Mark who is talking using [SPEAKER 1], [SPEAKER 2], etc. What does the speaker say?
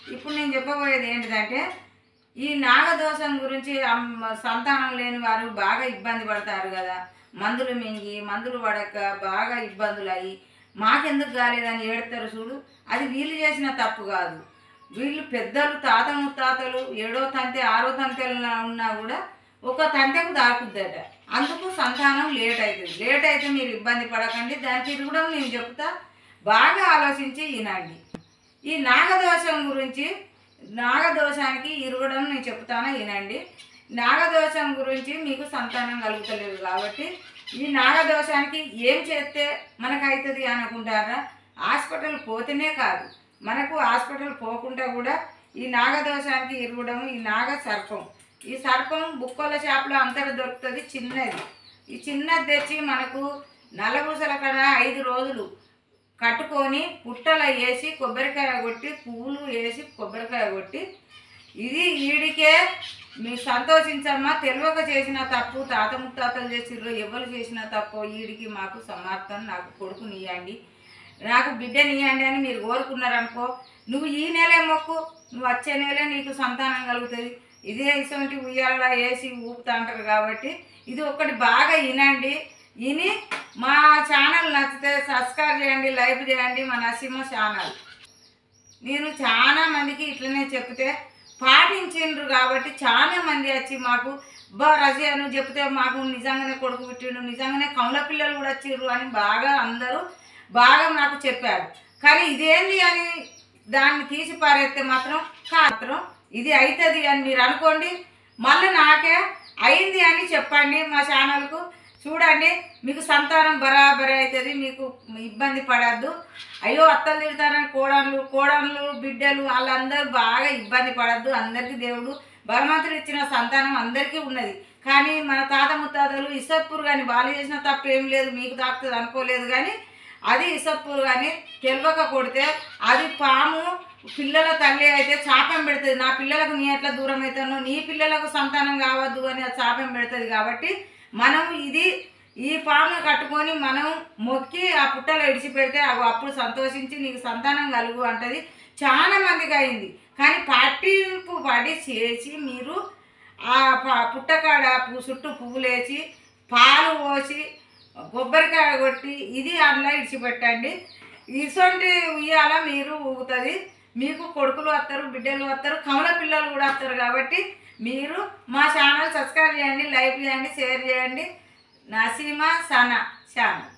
[SPEAKER 1] ఇప్పుడు నేను చెప్పబోయేది ఏంటిదంటే ఈ నాగదోషం గురించి అమ్మ- సంతానం లేని వారు బాగా ఇబ్బంది పడతారు కదా మందులు మింగి మందులు పడక బాగా ఇబ్బందులు అయ్యి మాకెందుకు కాలేదని ఏడతారు చూడు అది వీళ్ళు చేసిన తప్పు కాదు వీళ్ళు పెద్దలు తాత ముత్తాతలు ఏడో తంతె ఆరో తంతెలు ఉన్నా కూడా ఒక తంతెకు దాకుద్దట అందుకు సంతానం లేట్ అవుతుంది లేట్ అయితే మీరు ఇబ్బంది పడకండి దానికి ఇది కూడా నేను చెప్తా బాగా ఆలోచించి వినండి ఈ నాగదోషం గురించి నాగదోషానికి ఇరగడం నేను చెప్తాను వినండి నాగదోషం గురించి మీకు సంతానం కలుగుతలేదు కాబట్టి ఈ నాగదోషానికి ఏం చేస్తే మనకు అవుతుంది అనుకుంటారా హాస్పిటల్ పోతేనే కాదు మనకు హాస్పిటల్ పోకుండా కూడా ఈ నాగదోషానికి ఇరగడం ఈ నాగ సర్పం ఈ సర్పం బుక్కల షాప్లో అంతటా దొరుకుతుంది చిన్నది ఈ చిన్నది తెచ్చి మనకు నల్లబూసల కడ ఐదు రోజులు కట్టుకొని పుట్టలో వేసి కొబ్బరికాయ కొట్టి పువ్వులు వేసి కొబ్బరికాయ కొట్టి ఇది ఈడికే మీరు సంతోషించమ్మా తెలియక చేసిన తప్పు తాత ముత్తాతలు చేసిర్రు ఎవరు చేసిన తప్పు ఈడికి మాకు సమర్థం నాకు కొడుకునియండి నాకు బిడ్డనియండి అని మీరు కోరుకున్నారనుకో నువ్వు ఈ నెలే మొక్కు నువ్వు వచ్చే నెలే నీకు సంతానం కలుగుతుంది ఇదే ఇటువంటి ఉయ్యాల వేసి ఊపుతా అంటారు కాబట్టి ఇది ఒకటి బాగా వినండి విని మా ఛానల్ నచ్చితే సబ్స్క్రైబ్ చేయండి లైక్ చేయండి మా నరసింహ ఛానల్ నేను చాలా మందికి ఇట్లనే చెప్తే పాటించిండ్రు కాబట్టి చాలా మంది వచ్చి మాకు బా రజీ అని చెప్తే మాకు నిజంగానే కొడుకు పుట్టిండు నిజంగానే కమల పిల్లలు కూడా వచ్చిర్రు అని బాగా అందరూ బాగా నాకు చెప్పారు కానీ ఇదేంది అని దాన్ని తీసి పారేస్తే మాత్రం మాత్రం ఇది అవుతుంది అని మీరు అనుకోండి మళ్ళీ నాకే అయింది అని చెప్పండి మా ఛానల్కు చూడండి మీకు సంతానం బరాబరి అవుతుంది మీకు ఇబ్బంది పడద్దు అయ్యో అత్తలు తిడతారని కోడళ్ళు కోడళ్ళు బిడ్డలు వాళ్ళందరూ బాగా ఇబ్బంది పడద్దు అందరికీ దేవుడు భగవంతుడు ఇచ్చిన సంతానం అందరికీ ఉన్నది కానీ మన తాత ముత్తాతలు ఇసత్పూర్ కానీ వాళ్ళు చేసిన తప్పు ఏం లేదు మీకు తాకుతుంది అనుకోలేదు కానీ అది ఇసత్పూర్ కానీ తెలియక కొడితే అది పాము పిల్లల తల్లి అయితే చాపం పెడుతుంది నా పిల్లలకు నీ ఎట్లా దూరం అవుతాను నీ పిల్లలకు సంతానం కావద్దు అని అది చాపం పెడుతుంది కాబట్టి మనం ఇది ఈ పామును కట్టుకొని మనం మొక్కి ఆ పుట్టలో ఇడిచిపెడితే అవి అప్పుడు సంతోషించి నీకు సంతానం కలుగు అంటది చాలా మందికి అయింది కానీ పట్టింపు పడి చేసి మీరు ఆ ప- పుట్టకాడ పు- చుట్టూ పువ్వులు వేసి పాలు పోసి కొబ్బరికాయ కొట్టి ఇది అందులో ఇడిచిపెట్టండి ఇటువంటి ఉయ్యాల మీరు ఊగుతుంది మీకు కొడుకులు వస్తారు బిడ్డలు వస్తారు కమల పిల్లలు కూడా వస్తారు కాబట్టి మీరు మా ఛానల్ సబ్స్క్రైబ్ చేయండి లైక్ చేయండి షేర్ చేయండి నసీమా సనా ఛానల్